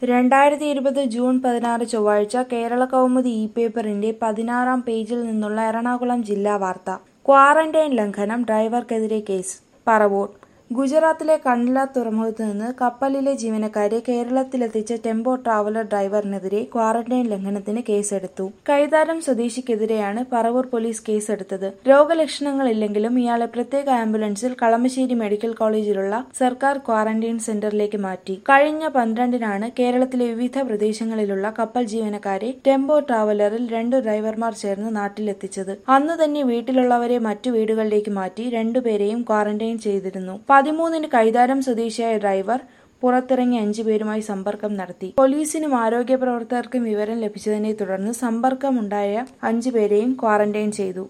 രണ്ടായിരത്തി ഇരുപത് ജൂൺ പതിനാറ് ചൊവ്വാഴ്ച കേരള കൗമുദി ഇ പേപ്പറിന്റെ പതിനാറാം പേജിൽ നിന്നുള്ള എറണാകുളം ജില്ലാ വാർത്ത ക്വാറന്റൈൻ ലംഘനം ഡ്രൈവർക്കെതിരെ കേസ് പറവൂർ ഗുജറാത്തിലെ കണ്ട്ല തുറമുഖത്ത് നിന്ന് കപ്പലിലെ ജീവനക്കാരെ കേരളത്തിലെത്തിച്ച ടെമ്പോ ട്രാവലർ ഡ്രൈവറിനെതിരെ ക്വാറന്റൈൻ ലംഘനത്തിന് കേസെടുത്തു കൈതാരം സ്വദേശിക്കെതിരെയാണ് പറവൂർ പോലീസ് കേസെടുത്തത് രോഗലക്ഷണങ്ങളില്ലെങ്കിലും ഇയാളെ പ്രത്യേക ആംബുലൻസിൽ കളമശ്ശേരി മെഡിക്കൽ കോളേജിലുള്ള സർക്കാർ ക്വാറന്റൈൻ സെന്ററിലേക്ക് മാറ്റി കഴിഞ്ഞ പന്ത്രണ്ടിനാണ് കേരളത്തിലെ വിവിധ പ്രദേശങ്ങളിലുള്ള കപ്പൽ ജീവനക്കാരെ ടെമ്പോ ട്രാവലറിൽ രണ്ടു ഡ്രൈവർമാർ ചേർന്ന് നാട്ടിലെത്തിച്ചത് അന്ന് തന്നെ വീട്ടിലുള്ളവരെ മറ്റു വീടുകളിലേക്ക് മാറ്റി രണ്ടുപേരെയും ക്വാറന്റൈൻ ചെയ്തിരുന്നു പതിമൂന്നിന് കൈതാരം സ്വദേശിയായ ഡ്രൈവർ പുറത്തിറങ്ങി അഞ്ചുപേരുമായി സമ്പർക്കം നടത്തി പോലീസിനും ആരോഗ്യ പ്രവർത്തകർക്കും വിവരം ലഭിച്ചതിനെ തുടർന്ന് സമ്പർക്കമുണ്ടായ അഞ്ചുപേരെയും ക്വാറന്റൈൻ ചെയ്തു